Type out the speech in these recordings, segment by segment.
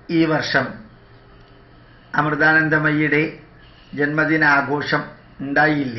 ഈ വർഷം അമൃതാനന്ദമയിയുടെ ജന്മദിനാഘോഷം ഉണ്ടായില്ല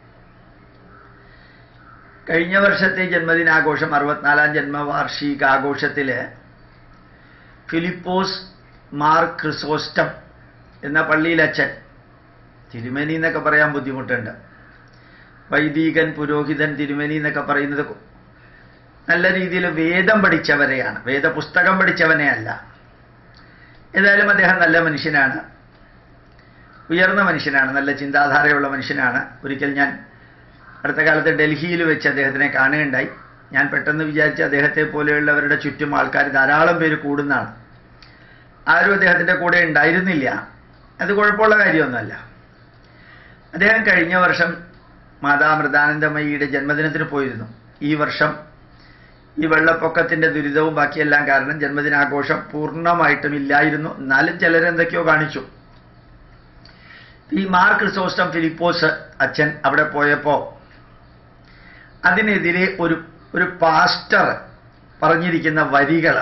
കഴിഞ്ഞ വർഷത്തെ ജന്മദിനാഘോഷം അറുപത്തിനാലാം ജന്മവാർഷികാഘോഷത്തിൽ ഫിലിപ്പോസ് മാർ ക്രിസോസ്റ്റം എന്ന പള്ളിയിലച്ഛൻ തിരുമേനി എന്നൊക്കെ പറയാൻ ബുദ്ധിമുട്ടുണ്ട് വൈദികൻ പുരോഹിതൻ തിരുമേനി എന്നൊക്കെ പറയുന്നത് നല്ല രീതിയിൽ വേദം പഠിച്ചവരെയാണ് വേദപുസ്തകം പഠിച്ചവനെ അല്ല ഏതായാലും അദ്ദേഹം നല്ല മനുഷ്യനാണ് ഉയർന്ന മനുഷ്യനാണ് നല്ല ചിന്താധാരയുള്ള മനുഷ്യനാണ് ഒരിക്കൽ ഞാൻ അടുത്ത കാലത്ത് ഡൽഹിയിൽ വെച്ച് അദ്ദേഹത്തിനെ കാണുകയുണ്ടായി ഞാൻ പെട്ടെന്ന് വിചാരിച്ച് അദ്ദേഹത്തെ പോലെയുള്ളവരുടെ ചുറ്റും ആൾക്കാർ ധാരാളം പേര് കൂടുന്നതാണ് ആരും അദ്ദേഹത്തിൻ്റെ കൂടെ ഉണ്ടായിരുന്നില്ല അത് കുഴപ്പമുള്ള കാര്യമൊന്നുമല്ല അദ്ദേഹം കഴിഞ്ഞ വർഷം മാതാമൃതാനന്ദമയിയുടെ ജന്മദിനത്തിന് പോയിരുന്നു ഈ വർഷം ഈ വെള്ളപ്പൊക്കത്തിന്റെ ദുരിതവും ബാക്കിയെല്ലാം കാരണം ജന്മദിനാഘോഷം പൂർണ്ണമായിട്ടും ഇല്ലായിരുന്നു എന്നാലും ചിലരെന്തൊക്കെയോ കാണിച്ചു ഈ മാർ ക്രിസോസ്റ്റം ഫിലിപ്പോസ് അച്ഛൻ അവിടെ പോയപ്പോൾ അതിനെതിരെ ഒരു ഒരു പാസ്റ്റർ പറഞ്ഞിരിക്കുന്ന വരികൾ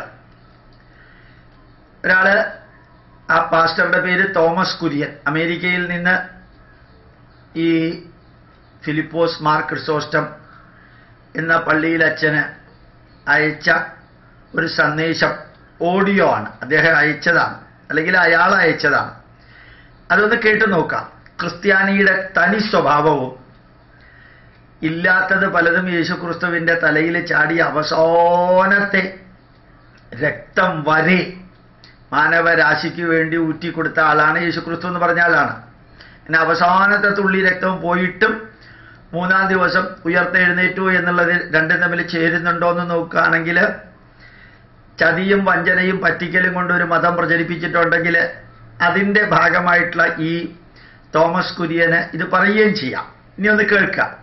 ഒരാള് ആ പാസ്റ്ററുടെ പേര് തോമസ് കുര്യൻ അമേരിക്കയിൽ നിന്ന് ഈ ഫിലിപ്പോസ് മാർ ക്രിസോസ്റ്റം എന്ന പള്ളിയിൽ അച്ഛന് അയച്ച ഒരു സന്ദേശം ഓഡിയോ ആണ് അദ്ദേഹം അയച്ചതാണ് അല്ലെങ്കിൽ അയാൾ അയച്ചതാണ് അതൊന്ന് കേട്ടു നോക്കാം ക്രിസ്ത്യാനിയുടെ തനി സ്വഭാവവും ഇല്ലാത്തത് പലതും യേശുക്രിസ്തുവിന്റെ തലയിൽ ചാടി അവസാനത്തെ രക്തം വരെ മാനവരാശിക്ക് വേണ്ടി ഊറ്റിക്കൊടുത്ത ആളാണ് യേശുക്രിസ്തു എന്ന് പറഞ്ഞ ആളാണ് പിന്നെ അവസാനത്തെ തുള്ളി രക്തം പോയിട്ടും മൂന്നാം ദിവസം ഉയർത്തെഴുന്നേറ്റു എന്നുള്ളത് രണ്ടും തമ്മിൽ ചേരുന്നുണ്ടോ എന്ന് നോക്കുകയാണെങ്കിൽ ചതിയും വഞ്ചനയും പറ്റിക്കലും കൊണ്ട് ഒരു മതം പ്രചരിപ്പിച്ചിട്ടുണ്ടെങ്കിൽ അതിൻ്റെ ഭാഗമായിട്ടുള്ള ഈ തോമസ് കുര്യന് ഇത് പറയുകയും ചെയ്യാം ഇനി ഒന്ന് കേൾക്കാം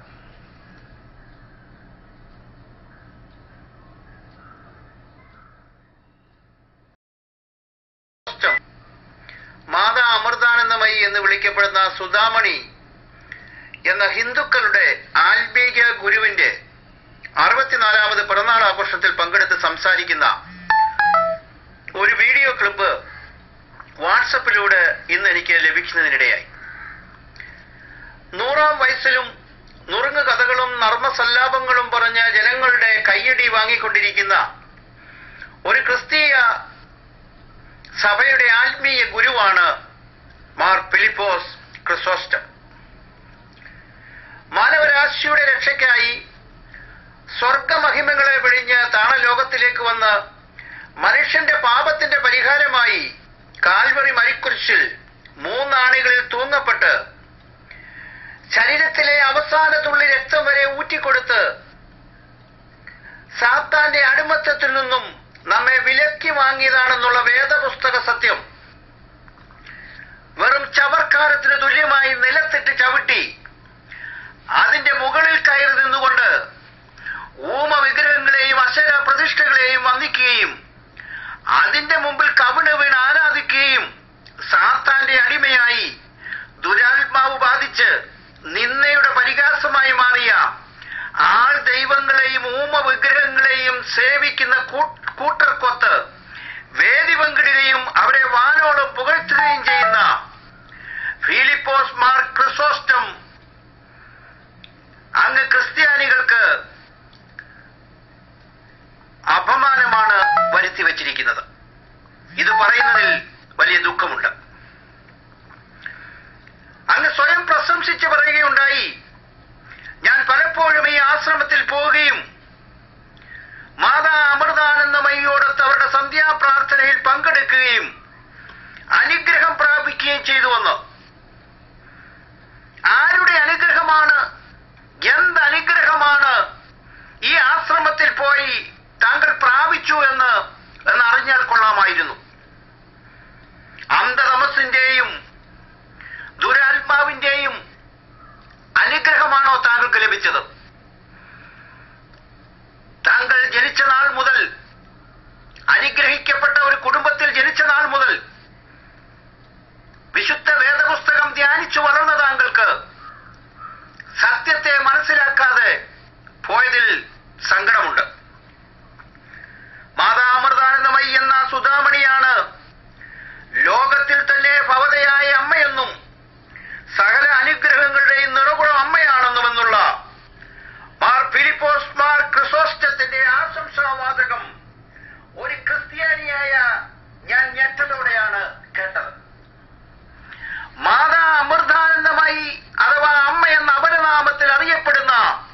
മാതാ അമൃതാനന്ദമയി എന്ന് വിളിക്കപ്പെടുന്ന സുധാമണി എന്ന ഹിന്ദുക്കളുടെ ആത്മീയ ഗുരുവിന്റെ അറുപത്തിനാലാമത് പിറന്നാൾ ആഘോഷത്തിൽ പങ്കെടുത്ത് സംസാരിക്കുന്ന ഒരു വീഡിയോ ക്ലിപ്പ് വാട്സപ്പിലൂടെ ഇന്ന് എനിക്ക് ലഭിക്കുന്നതിനിടയായി നൂറാം വയസ്സിലും നുറുങ്ങ് കഥകളും നർമ്മസല്ലാപങ്ങളും പറഞ്ഞ് ജനങ്ങളുടെ കയ്യടി വാങ്ങിക്കൊണ്ടിരിക്കുന്ന ഒരു ക്രിസ്തീയ സഭയുടെ ആത്മീയ ഗുരുവാണ് മാർ ഫിലിപ്പോസ് ക്രിസോസ്റ്റം മാനവരാശിയുടെ രക്ഷയ്ക്കായി സ്വർഗമഹിമകളെ വെടിഞ്ഞ് താണലോകത്തിലേക്ക് വന്ന് മനുഷ്യന്റെ പാപത്തിന്റെ പരിഹാരമായി കാൽവറി മരിക്കുരിശിൽ മൂന്നാണികളിൽ തൂങ്ങപ്പെട്ട് ശരീരത്തിലെ അവസാന തുള്ളി രക്തം വരെ ഊറ്റിക്കൊടുത്ത് സാത്താന്റെ അടിമത്തത്തിൽ നിന്നും നമ്മെ വിലക്കി വാങ്ങിയതാണെന്നുള്ള വേദപുസ്തക സത്യം വെറും ചവർക്കാരത്തിന് തുല്യമായി നിലത്തിട്ട് ചവിട്ടി അതിന്റെ മുകളിൽ കയറി നിന്നുകൊണ്ട് ഊമ വിഗ്രഹങ്ങളെയും അശര പ്രതിഷ്ഠകളെയും വന്ദിക്കുകയും അതിന്റെ മുമ്പിൽ കവിണ് വീണ് ആരാധിക്കുകയും സാത്താന്റെ അടിമയായി ദുരാത്മാവ് ബാധിച്ച് നിന്നയുടെ പരിഹാസമായി മാറിയ ആൾ ദൈവങ്ങളെയും ഊമ വിഗ്രഹങ്ങളെയും സേവിക്കുന്ന കൂട്ടർക്കൊത്ത് വേദി പങ്കിടുകയും അവരെ വാനോളം പുകഴ്ത്തുകയും ചെയ്യുന്ന ഫിലിപ്പോസ് മാർ ക്രിസോസ്റ്റം അങ്ങ് ക്രിസ്ത്യാനികൾക്ക് അപമാനമാണ് വരുത്തി വച്ചിരിക്കുന്നത് ഇത് പറയുന്നതിൽ വലിയ ദുഃഖമുണ്ട് അങ്ങ് സ്വയം പ്രശംസിച്ച് പറയുകയുണ്ടായി ഞാൻ പലപ്പോഴും ഈ ആശ്രമത്തിൽ പോവുകയും മാതാ അമൃതാനന്ദമയ്യോടൊത്ത് അവരുടെ സന്ധ്യാപ്രാർത്ഥനയിൽ പങ്കെടുക്കുകയും അനുഗ്രഹം പ്രാപിക്കുകയും ചെയ്തുവെന്ന് ആരുടെ അനുഗ്രഹമാണ് എന്ത് അനുഗ്രഹമാണ് ഈ ആശ്രമത്തിൽ പോയി താങ്കൾ പ്രാപിച്ചു എന്ന് എന്ന് അറിഞ്ഞാൽ കൊള്ളാമായിരുന്നു അന്ധതമസിന്റെയും ദുരാത്മാവിന്റെയും അനുഗ്രഹമാണോ താങ്കൾക്ക് ലഭിച്ചത് താങ്കൾ ജനിച്ച നാൾ മുതൽ അനുഗ്രഹിക്കപ്പെട്ട ഒരു കുടുംബത്തിൽ ജനിച്ച നാൾ മുതൽ വിശുദ്ധ വേദപുസ്തകം ധ്യാനിച്ചു വളർന്ന താങ്കൾക്ക് സത്യത്തെ മനസ്സിലാക്കാതെ പോയതിൽ സങ്കടമുണ്ട് മാതാ അമൃതാനന്ദമയി എന്ന സുധാമണിയാണ് പുരോഹിതയായ ഞാൻ ഞെട്ടലോടെയാണ് കേട്ടത് മാതാ അമൃതാനന്ദമായി അഥവാ അമ്മ എന്ന അപരനാമത്തിൽ അറിയപ്പെടുന്ന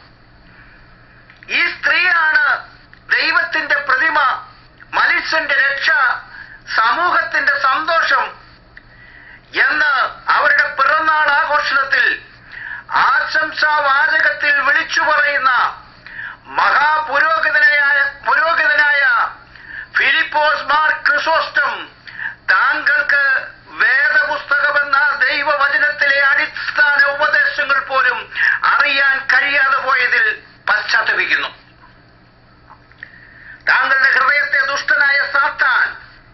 ഈ സ്ത്രീയാണ് ദൈവത്തിന്റെ പ്രതിമ മനുഷ്യന്റെ രക്ഷ സമൂഹത്തിന്റെ സന്തോഷം എന്ന് അവരുടെ പിറന്നാൾ ആഘോഷണത്തിൽ ആശംസാ വാചകത്തിൽ വിളിച്ചു പറയുന്ന മഹാപുരോഹിതനായ പുരോഹിതനായ ഫിലിപ്പോസ് മാർ ക്രിസോസ്റ്റം താങ്കൾക്ക് വേദപുസ്തകമെന്ന ദൈവവചനത്തിലെ അടിസ്ഥാന ഉപദേശങ്ങൾ പോലും അറിയാൻ കഴിയാതെ പോയതിൽ പശ്ചാത്തപിക്കുന്നു താങ്കളുടെ ഹൃദയത്തെ ദുഷ്ടനായ സാത്താൻ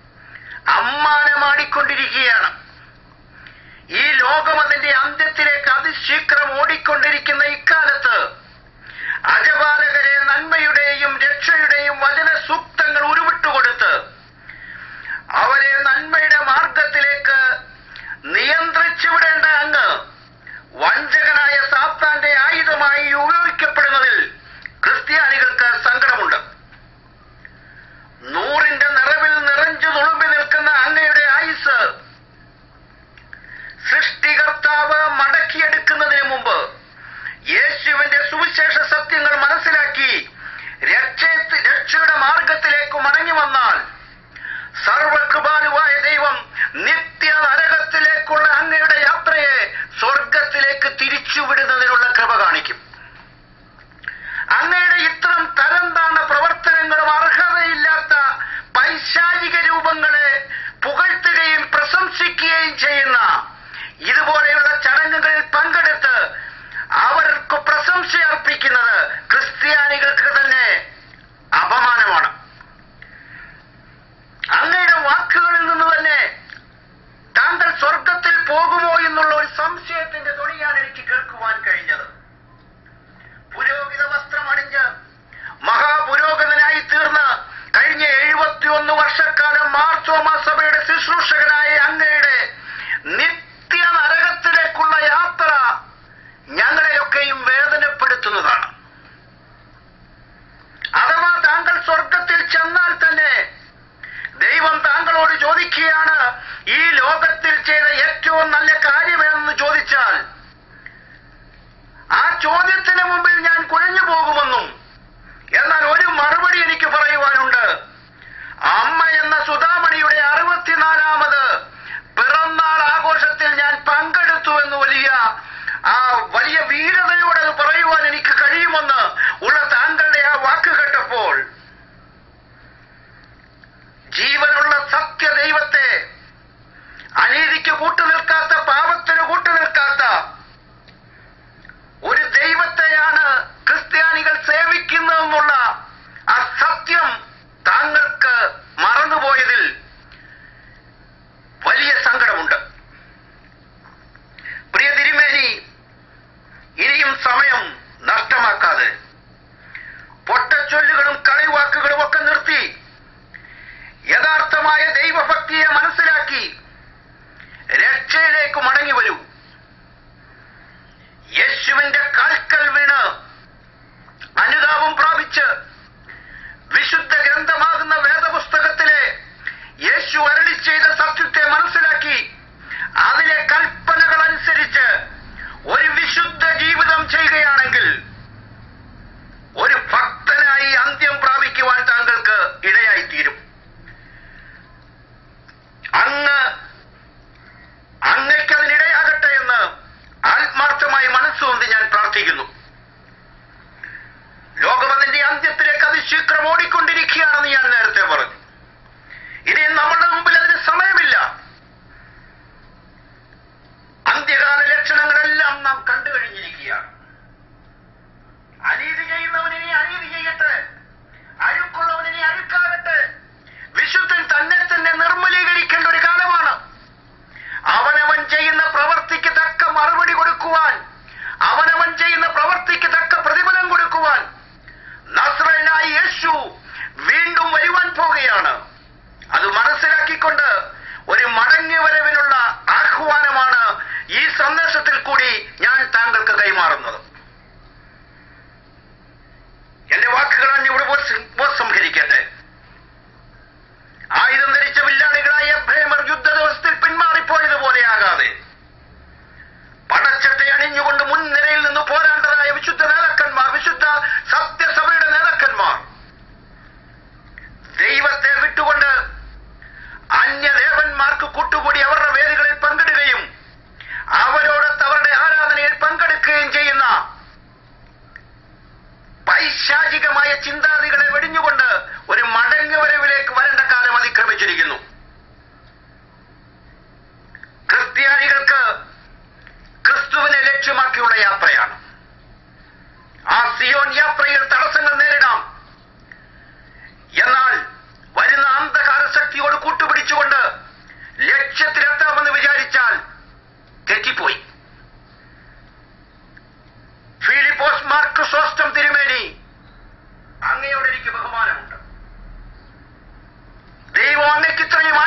അമ്മാനമാടിക്കൊണ്ടിരിക്കുകയാണ് ഈ ലോകം അതിന്റെ അന്ത്യത്തിലേക്ക് അതിശീഘ്രം ഓടിക്കൊണ്ടിരിക്കുന്ന ഇക്കാലത്ത് അജപാലകരെ നന്മയുടെയും രക്ഷയുടെയും വചന സൂക്തങ്ങൾ ഉരുവിട്ടുകൊടുത്ത് അവരെ നന്മയുടെ മാർഗത്തിലേക്ക് നിയന്ത്രിച്ചു വിടേണ്ട അങ്ങ് വഞ്ചകനായ സാത്താന്റെ ആയുധമായി ഉപയോഗിക്കപ്പെടുന്നതിൽ ക്രിസ്ത്യാനികൾക്ക് സങ്കടമുണ്ട് നൂറിന്റെ നിറവിൽ നിറഞ്ഞു തുളുമ്പി നിൽക്കുന്ന അങ്ങയുടെ ആയുസ് സൃഷ്ടികർത്താവ് മടക്കിയെടുക്കുന്നതിന് മുമ്പ് യേശുവിന്റെ സുവിശേഷ സത്യങ്ങൾ മനസ്സിലാക്കി രക്ഷ രക്ഷയുടെ മാർഗത്തിലേക്ക് മടങ്ങി വന്നാൽ സർവകൃപാലുവായ ദൈവം നിത്യ നരകത്തിലേക്കുള്ള അങ്ങയുടെ യാത്രയെ സ്വർഗത്തിലേക്ക് തിരിച്ചുവിടുന്നതിനുള്ള കൃപ കാണിക്കും അങ്ങയുടെ ഇത്തരം തരം താണ പ്രവർത്തനങ്ങളും അർഹതയില്ലാത്ത പൈശാചിക രൂപങ്ങളെ പുകഴ്ത്തുകയും പ്രശംസിക്കുകയും ചെയ്യുന്ന ഇതുപോലെയുള്ള ചടങ്ങുകളിൽ പങ്കെടുത്ത് അവർക്ക് പ്രശംസ അർപ്പിക്കുന്നത് ക്രിസ്ത്യാനികൾക്ക് തന്നെ അപമാനമാണ് അങ്ങയുടെ വാക്കുകളിൽ നിന്ന് തന്നെ താങ്കൾ സ്വർഗത്തിൽ പോകുമോ എന്നുള്ള ഒരു സംശയത്തിന്റെ തൊണിയാണ് എനിക്ക് കേൾക്കുവാൻ കഴിഞ്ഞത് പുരോഹിത വസ്ത്രം അണിഞ്ഞ് മഹാപുരോഹിതനായി തീർന്ന് കഴിഞ്ഞ എഴുപത്തിയൊന്ന് വർഷക്കാലം മാർച്ചോമാ സഭയുടെ ശുശ്രൂഷകനായ അങ്ങയുടെ നിത്യ നരകത്തിലേക്കുള്ള യാത്ര ഞങ്ങളെയൊക്കെയും വേദനപ്പെടുത്തുന്നതാണ് അഥവാ താങ്കൾ സ്വർഗത്തിൽ ചെന്നാൽ തന്നെ ദൈവം താങ്കളോട് ചോദിക്കുകയാണ് ഈ ലോകത്തിൽ ചെയ്ത ഏറ്റവും നല്ല കാര്യമേതെന്ന് ചോദിച്ചാൽ ആ ചോദ്യത്തിന് മുമ്പിൽ ഞാൻ കുഴഞ്ഞു പോകുമെന്നും എന്നാൽ ഒരു മറുപടി എനിക്ക് പറയുവാനുണ്ട് അമ്മ എന്ന സുധാമണിയുടെ അറുപത്തിനാലാമത് പിറന്നാൾ ആഘോഷത്തിൽ ഞാൻ പങ്കെടുത്തു എന്ന് വലിയ ആ വലിയ വീരതയോടെ അത് പറയുവാൻ എനിക്ക് കഴിയുമെന്ന് ഉള്ള താങ്കളുടെ ആ വാക്ക് കേട്ടപ്പോൾ ജീവനുള്ള സത്യ ദൈവത്തെ അനീതിക്ക് കൂട്ടുനിൽക്കാത്ത പാപത്തിന് കൂട്ടുനിൽക്കാത്ത ഒരു ദൈവത്തെയാണ് ക്രിസ്ത്യാനികൾ സേവിക്കുന്നതെന്നുള്ള ആ സത്യം താങ്കൾക്ക് മറന്നുപോയതിൽ വലിയ സങ്കടമുണ്ട് പ്രിയ തിരുമേനി ഇനിയും സമയം നഷ്ടമാക്കാതെ പൊട്ടച്ചൊല്ലുകളും കളിവാക്കുകളും ഒക്കെ നിർത്തി യഥാർത്ഥമായ ദൈവഭക്തിയെ മനസ്സിലാക്കി രക്ഷയിലേക്ക് മടങ്ങി വരൂ യേശുവിന്റെ കാൽക്കൽ വീണ് അനുതാപം പ്രാപിച്ച് വിശുദ്ധ ഗ്രന്ഥമാകുന്ന വേദപുസ്തകത്തിലെ യേശു അരളി ചെയ്ത സത്യത്തെ മനസ്സിലാക്കി അതിലെ കൽപ്പനകൾ അനുസരിച്ച് ഒരു വിശുദ്ധ ജീവിതം ചെയ്യുകയാണെങ്കിൽ ഒരു ഭക്തനായി അന്ത്യം പ്രാപിക്കുവാൻ താങ്കൾക്ക് ഇടയായിത്തീരും അങ്ങ് അങ്ങയ്ക്ക് അതിനിടയാകട്ടെ എന്ന് ആത്മാർത്ഥമായി മനസ്സുകൊണ്ട് ഞാൻ പ്രാർത്ഥിക്കുന്നു ലോകമതിന്റെ അന്ത്യത്തിലേക്ക് അതിശീഘ്രം ഓടിക്കൊണ്ടിരിക്കുകയാണെന്ന് ഞാൻ നേരത്തെ പറഞ്ഞു ഇനി നമ്മളുടെ മുമ്പിൽ അതിന് സമയമില്ല അന്ത്യകാല ലക്ഷണങ്ങളെല്ലാം നാം കണ്ടു കഴിഞ്ഞിരിക്കുകയാണ്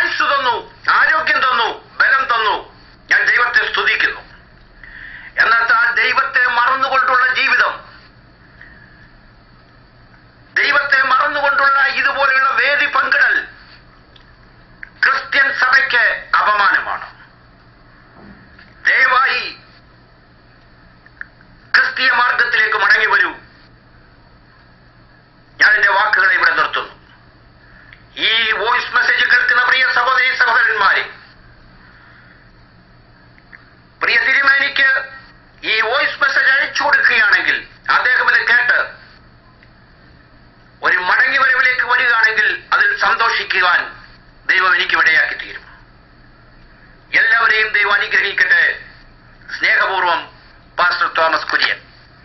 ആയുസ് തന്നു ആരോഗ്യം തന്നു ബലം തന്നു ഞാൻ ദൈവത്തെ സ്തുതിക്കുന്നു എന്നാൽ ദൈവത്തെ മറന്നുകൊണ്ടുള്ള ജീവിതം ദൈവത്തെ മറന്നുകൊണ്ടുള്ള ഇതുപോലെയുള്ള വേദി പങ്കിടൽ ക്രിസ്ത്യൻ സഭയ്ക്ക് അപമാനമാണ് ദയവായി ക്രിസ്തീയ മാർഗത്തിലേക്ക് മടങ്ങി വരൂ ഞാൻ എന്റെ വാക്കുകളെ ഇവിടെ നിർത്തുന്നു ഈ വോയിസ് മെസ്സേജ് കേൾക്കുന്ന പ്രിയ സഹോദരി സഹോദരന്മാരെ പ്രിയ തിരുമേനിക്ക് ഈ വോയിസ് മെസ്സേജ് അയച്ചു കൊടുക്കുകയാണെങ്കിൽ അദ്ദേഹം ഇത് കേട്ട് ഒരു മടങ്ങി വരവിലേക്ക് വരികയാണെങ്കിൽ അതിൽ സന്തോഷിക്കുവാൻ ദൈവം എനിക്ക് ഇടയാക്കി തീരും എല്ലാവരെയും ദൈവം അനുഗ്രഹിക്കട്ടെ സ്നേഹപൂർവം പാസ്റ്റർ തോമസ് കുര്യൻ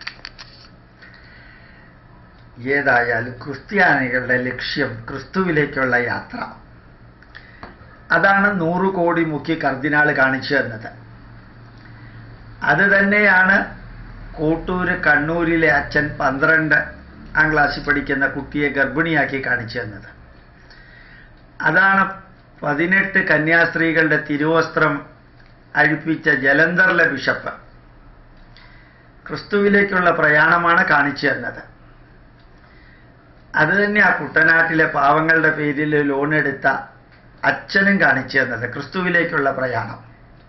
ഏതായാലും ക്രിസ്ത്യാനികളുടെ ലക്ഷ്യം ക്രിസ്തുവിലേക്കുള്ള യാത്ര അതാണ് നൂറ് കോടി മുഖ്യ കർദിനാൾ കാണിച്ചു തന്നത് അത് തന്നെയാണ് കോട്ടൂര് കണ്ണൂരിലെ അച്ഛൻ പന്ത്രണ്ട് ആം ക്ലാസ്സിൽ പഠിക്കുന്ന കുട്ടിയെ ഗർഭിണിയാക്കി കാണിച്ചു തന്നത് അതാണ് പതിനെട്ട് കന്യാസ്ത്രീകളുടെ തിരുവസ്ത്രം അഴിപ്പിച്ച ജലന്ധറിലെ ബിഷപ്പ് ക്രിസ്തുവിലേക്കുള്ള പ്രയാണമാണ് കാണിച്ചു തന്നത് അത് തന്നെ ആ കുട്ടനാട്ടിലെ പാവങ്ങളുടെ പേരിൽ ലോൺ എടുത്ത അച്ഛനും കാണിച്ചു തന്നത് ക്രിസ്തുവിലേക്കുള്ള പ്രയാണം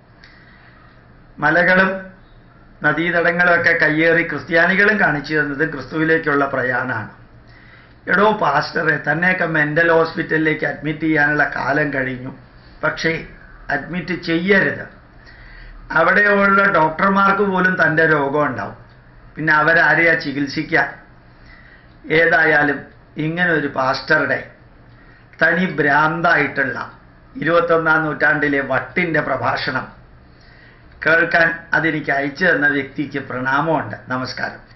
മലകളും നദീതടങ്ങളും ഒക്കെ കയ്യേറി ക്രിസ്ത്യാനികളും കാണിച്ചു തന്നത് ക്രിസ്തുവിലേക്കുള്ള പ്രയാണമാണ് എടോ പാസ്റ്ററെ തന്നെയൊക്കെ മെൻ്റൽ ഹോസ്പിറ്റലിലേക്ക് അഡ്മിറ്റ് ചെയ്യാനുള്ള കാലം കഴിഞ്ഞു പക്ഷേ അഡ്മിറ്റ് ചെയ്യരുത് അവിടെയുള്ള ഡോക്ടർമാർക്ക് പോലും തൻ്റെ രോഗം ഉണ്ടാവും പിന്നെ അവരാരെയാ ചികിത്സിക്കാൻ ഏതായാലും ഇങ്ങനെ ഒരു പാസ്റ്ററുടെ തനി ഭ്രാന്തായിട്ടുള്ള ഇരുപത്തൊന്നാം നൂറ്റാണ്ടിലെ വട്ടിൻ്റെ പ്രഭാഷണം കേൾക്കാൻ അതെനിക്ക് അയച്ചു തന്ന വ്യക്തിക്ക് പ്രണാമമുണ്ട് നമസ്കാരം